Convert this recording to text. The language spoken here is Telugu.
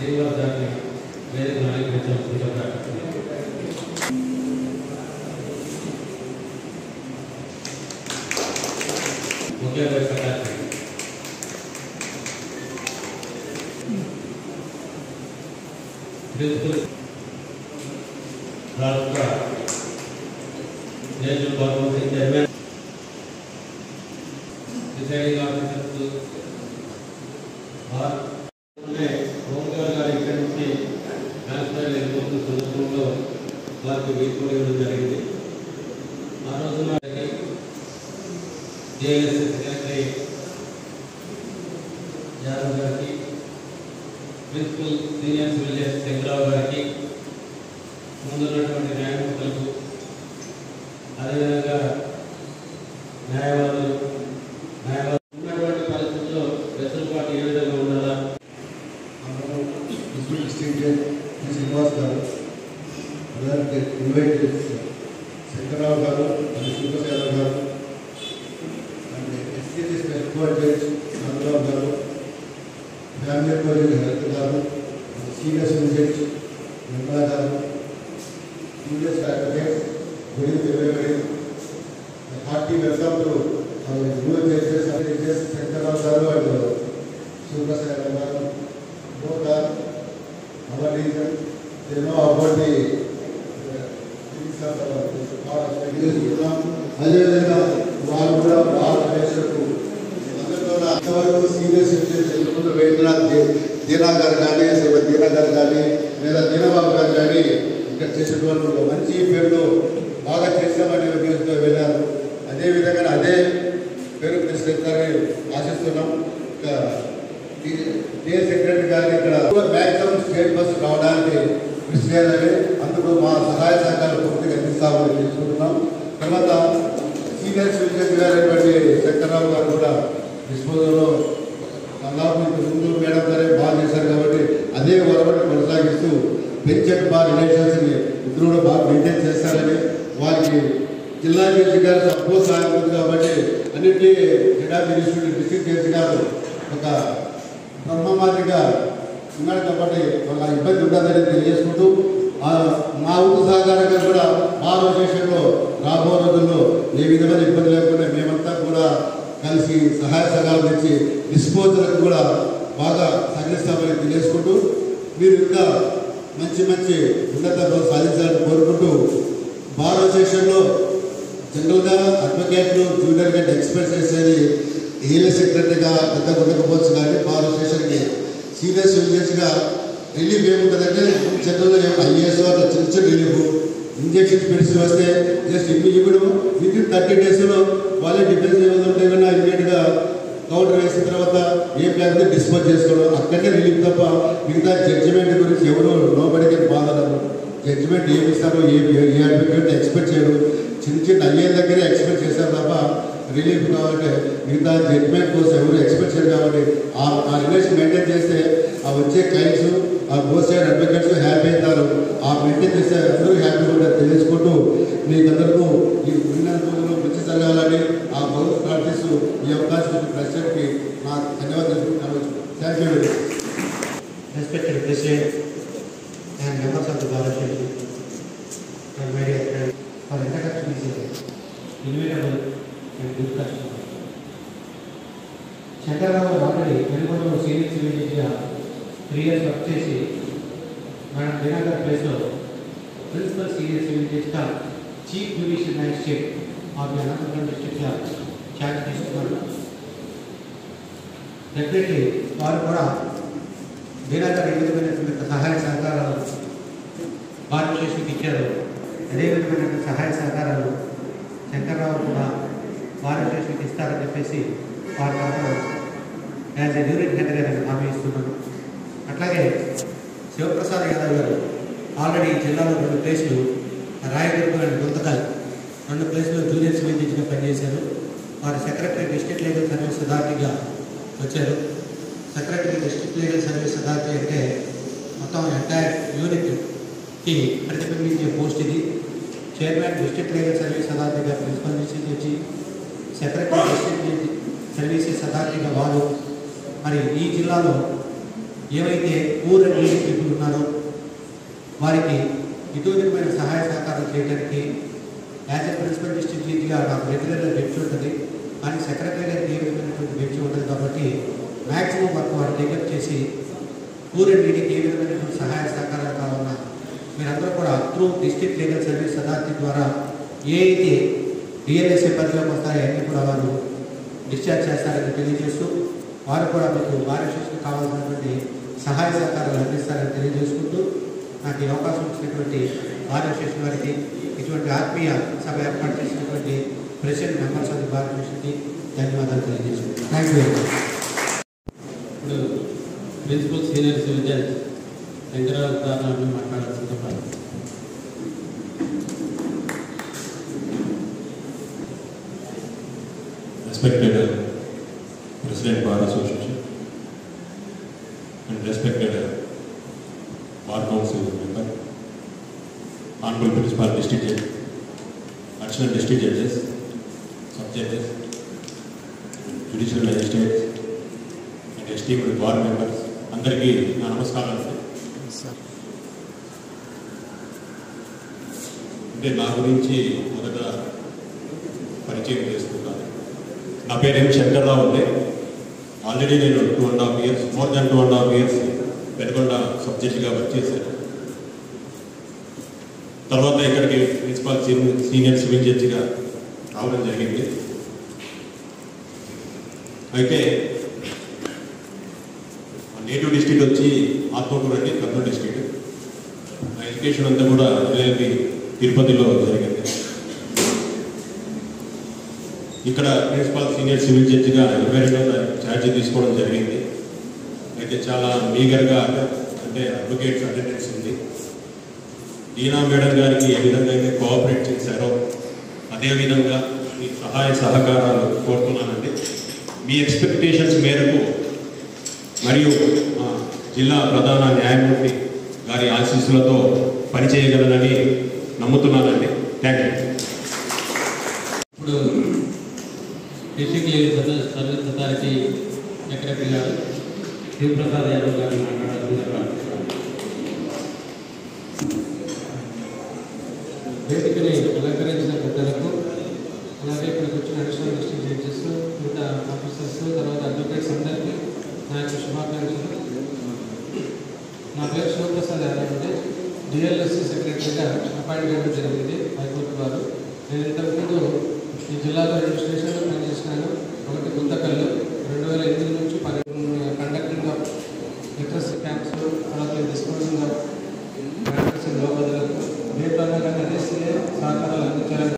శ్రీనివాస్ గారిని వేదిక అలంకరించవలసిందిగా ప్రార్థిస్తున్నాను. ముఖ్య కార్యక్రమం ప్రిన్సిపల్ రాష్ట్ర national government chairman deciding officers or home guard గారు ఇక్కడి నుంచి ట్రాన్స్ఫర్ వెళ్ళిపోతున్న సందర్భంలో వారికి వీడ్కోలు ఇవ్వడం జరిగింది ఆ రోజున జేఎస్ సెక్రటరీ యాదవ్ గారికి principal senior civil justice Shankararao గారికి ముందున్నటువంటి న్యాయమూర్తులకు అదేవిధంగా న్యాయవాదులు న్యాయవాదులు ఉన్నటువంటి పరిస్థితుల్లో వెసులుబాటు ఏ విధంగా ఉండాలా District Distinction శ్రీనివాస్ గారు అలాగే ఇన్వైట్ శంకరరావు గారు అండ్ సూపర్ యాదవ్ గారు and SCC special judge Chandrarao గారు ఫ్యామిలీ కోర్టు హెల్త్ గారు సీనియర్ సివిల్ జడ్జ్ నిర్మలా గారు సీనియర్ అడ్వకేట్ గుడి ఎవరి hearty welcome to new judges judges Shankararao గారు అండ్ సూపర్ యాదవ్ గారు both are our region. They know about the uh, things of our our అదేవిధంగా వారు కూడా భారతదేశకు అందరితో అంతవరకు సీరియస్ చంద్రకుంట వేంద్రనాథ్ దీనా గారు కానీ శ్రీమతి దీనా గారు కానీ లేదా దీనబాబు గారు కానీ ఇక్కడ చేసినటువంటి ఒక మంచి పేరులో బాగా చేసామనే ఉద్దేశంతో వెళ్ళారు అదేవిధంగా అదే పేరు తీసుకెళ్తారని ఆశిస్తున్నాం ఇంకా డే సెక్రటరీ గారిని ఇక్కడ మ్యాక్సిమం స్టేట్ బస్సు రావడానికి కృషి చేయాలని అందుకు మా సహాయ సహకారాలు పూర్తిగా అందిస్తామని తెలుసుకుంటున్నాం తర్వాత సీనియర్ సిటిజన్ గారైనటువంటి శంకర్రావు గారు కూడా డిస్పోజల్లో దాదాపు ఇంతకు ముందు మేడం గారే బాగా చేశారు కాబట్టి అదే ఒరవడి కొనసాగిస్తూ పెంచెట్ బాగా రిలేషన్స్ని ఇద్దరు కూడా బాగా మెయింటైన్ చేస్తారని వారికి జిల్లా జడ్జి గారు సపోజ్ సహాయం ఉంది కాబట్టి అన్నింటి head of institute district judge గారు ఒక బ్రహ్మమాదిగా ఉన్నాడు కాబట్టి ఒక ఇబ్బంది ఉండదని తెలియజేసుకుంటూ ఆ, మా ఉప్పు సహకారంగా కూడా మా రొటేషన్లో రాబో రోజుల్లో ఏ విధమైన ఇబ్బంది లేకుండా మేమంతా కూడా కలిసి సహాయ సహకారం తెచ్చి డిస్పోజల్కి కూడా బాగా సహకరిస్తామని తెలియజేసుకుంటూ మీరు ఇంకా మంచి మంచి ఉన్నత సాధించాలని కోరుకుంటూ బార్ అసోసియేషన్లో జనరల్గా అడ్వకేట్లు జూనియర్ గంట ఎక్స్పెక్ట్ చేసేది ఏలే సెక్రటరీగా పెద్ద ఉండకపోవచ్చు కానీ బార్ అసోసియేషన్కి సీనియర్ సివిలియన్స్గా రిలీఫ్ ఏముంటుందంటే జనరల్గా ఐఏఎస్ అట్లా చిన్న చిన్న రిలీఫ్ ఇంజక్షన్ పిలిచి వస్తే జస్ట్ ఇన్ని ఇవ్వడం విత్ ఇన్ థర్టీ డేస్లో వాళ్ళే డిఫెన్స్ ఏమైనా ఉంటే కన్నా ఇమీడియట్గా కౌంటర్ వేసిన తర్వాత ఏ ప్లాన్ డిస్పోజ్ చేసుకోవడం అక్కడే రిలీఫ్ తప్ప మిగతా జడ్జిమెంట్ గురించి ఎవరు నోబడికి బాధలు జడ్జిమెంట్ ఏమి ఇస్తారో ఏ ఏ అడ్వకేట్ ఎక్స్పెక్ట్ చేయరు చిన్న చిన్న అయ్యే దగ్గరే ఎక్స్పెక్ట్ చేశారు తప్ప రిలీఫ్ కావాలంటే మిగతా జడ్జిమెంట్ కోసం ఎవరు ఎక్స్పెక్ట్ చేయరు కాబట్టి ఆ ఆ రిలేషన్ మెయింటైన్ చేస్తే ఆ వచ్చే క్లయింట్స్ ఆ బోత్ సైడ్ అడ్వకేట్స్ హ్యాపీ అవుతారు ఆ మెయింటైన్ చేస్తే అందరూ హ్యాపీగా ఉంటారు తెలియజేసుకుంటూ మీకందరికీ ఈ ఉన్నందులో మంచి జరగాలని ఆ భగవత్ ప్రార్థిస్తూ ఈ అవకాశం ఇచ్చిన ప్రెసిడెంట్కి నా ధన్యవాదాలు thank you respected President and members of the Bar Association, and my dear friends, for introduction is inevitable and good customer. Shankarrao already వెలుగులో సీనియర్ సివిల్ జడ్జిగా త్రీ ఇయర్స్ వర్క్ చేసి మేడం దినగర్ ప్లేస్లో ప్రిన్సిపల్ సీనియర్ సివిల్ జడ్జిగా chief judicial magistrate of the Anantapuram డిస్ట్రిక్ట్గా ఛార్జ్ తీసుకున్నారు డెఫినెట్లీ వారు కూడా దీనాకర్ ఏ విధమైనటువంటి సహాయ సహకారాలు భారతదేశానికి ఇచ్చారు అదే విధమైనటువంటి సహాయ సహకారాలు శంకర్రావు కూడా భారతదేశానికి ఇస్తారని చెప్పేసి వారి తరఫున యాజ్ ఎ యూనిట్ హెడ్గా నేను హామీ ఇస్తున్నాను అట్లాగే శివప్రసాద్ యాదవ్ గారు ఆల్రెడీ ఈ జిల్లాలో రెండు ప్లేసులు రాయదుర్గం అండ్ గుంతకల్ రెండు ప్లేసులు జూనియర్ సివిల్ జడ్జిగా పనిచేశారు వారు సెక్రటరీ డిస్ట్రిక్ట్ లీగల్ సర్వీస్ అథారిటీగా వచ్చారు secretary district legal service authority అంటే మొత్తం ఎంటైర్ యూనిట్కి ప్రతిబింబించే పోస్ట్ ఇది చైర్మన్ డిస్ట్రిక్ట్ లీగల్ సర్వీస్ అథారిటీగా ప్రిన్సిపల్ జస్టిస్ వచ్చి సెక్రటరీ డిస్ట్రిక్ట్ సర్వీసెస్ అథారిటీగా వారు మరి ఈ జిల్లాలో ఏవైతే పూర్ అండ్ నీడీ పీపుల్ ఉన్నారో వారికి ఇతోధికమైన సహాయ సహకారం చేయడానికి యాజ్ ఎ ప్రిన్సిపల్ డిస్ట్రిక్ట్ జడ్జిగా నాకు రెగ్యులర్గా బెంచ్ ఉంటుంది కానీ సెక్రటరీ గారికి ఏ విధమైనటువంటి బెంచ్ ఉంటుంది కాబట్టి మ్యాక్సిమం వర్క్ వారు టేకప్ చేసి పూర్ అండ్ నీడీకి ఏ విధమైనటువంటి సహాయ సహకారాలు కావాలన్నా మీరందరూ కూడా through district legal service authority ద్వారా ఏ అయితే డిఎల్ఎస్ఏ పరిధిలోకి వస్తాయో అన్నీ కూడా వారు డిశ్చార్జ్ చేస్తారని తెలియజేస్తూ వారు కూడా మీకు భారతదేశం కావాల్సినటువంటి సహాయ సహకారాలు అందిస్తారని తెలియజేసుకుంటూ నాకు ఈ అవకాశం ఇచ్చినటువంటి భారతదేశం వారికి ఇటువంటి ఆత్మీయ సభ ఏర్పాటు చేసినటువంటి ప్రెసిడెంట్ మెంబర్స్ ఆఫ్ ది భారతదేశానికి ధన్యవాదాలు తెలియజేస్తున్నాను థ్యాంక్ యూ వెరీ మచ్ ఇప్పుడు principal senior civil judge Shankararao గారు మాట్లాడాల్సిందిగా ప్రార్థన respected uh, President Bar Association and respected uh, Bar Council member, Honorable Principal District Judge, Additional District Judges, Sub Judges, Judicial Magistrates, and esteemed Bar members, అందరికీ నా నమస్కారాలు అంటే నా గురించి మొదట పరిచయం చేసుకుంటాను నా పేరు ఎం శంకర్రావు అండి ఆల్రెడీ నేను two and half years more than two and half years Penukonda సబ్జెక్ట్గా వర్క్ చేశాను తర్వాత ఇక్కడికి ప్రిన్సిపాల్ సీనియర్ సివిల్ జడ్జిగా రావడం జరిగింది అయితే మా నేటివ్ డిస్ట్రిక్ట్ వచ్చి ఆత్మకూరు అండి కర్నూలు డిస్ట్రిక్ట్ నా ఎడ్యుకేషన్ అంతా కూడా ఎల్ఎల్బి తిరుపతిలో జరిగింది ఇక్కడ ప్రిన్సిపల్ సీనియర్ సివిల్ జడ్జిగా ఇరవై రెండో తారీఖు ఛార్జ్ తీసుకోవడం జరిగింది అయితే చాలా మీగర్గా అంటే అడ్వకేట్స్ అటెండెన్స్ ఉంది దీనా మేడం గారికి ఏ విధంగా అయితే కోఆపరేట్ చేశారో అదేవిధంగా మీ సహాయ సహకారాలు కోరుతున్నానండి మీ ఎక్స్పెక్టేషన్స్ మేరకు మరియు మా జిల్లా ప్రధాన న్యాయమూర్తి గారి ఆశీస్సులతో పనిచేయగలనని నమ్ముతున్నానండి థ్యాంక్ యూ ఇప్పుడు district legal service authority secretary గారు శివప్రసాద్ యాదవ్ గారు మాట్లాడాల్సిందిగా ప్రార్థిస్తున్నాను వేదికని అలంకరించిన పెద్దలకు అలాగే ఇక్కడికి వచ్చిన అడిషనల్ డిస్ట్రిక్ట్ జడ్జెస్ మిగతా ఆఫీసర్స్ తర్వాత అడ్వకేట్స్ అందరికీ నా యొక్క శుభాకాంక్షలు నా పేరు శివప్రసాద్ యాదవ్ అండి డిఎల్ఎస్సి సెక్రటరీగా అపాయింట్ చేయడం జరిగింది హైకోర్టు వారు నేను ఇంతకుముందు ఈ జిల్లాలో రెండు స్టేషన్లు పనిచేసినాను ఒకటి గుంతకల్లు రెండు వేల ఎనిమిది నుంచి పన్నెండు కండక్టింగ్ ఆఫ్ లిటరసీ క్యాంప్స్ తర్వాత డిస్పోజింగ్ ఆఫ్ మ్యాటర్స్ ఇన్ లో బదులకు దేంట్లో కానీ అదే సహకారాలు అందించాలని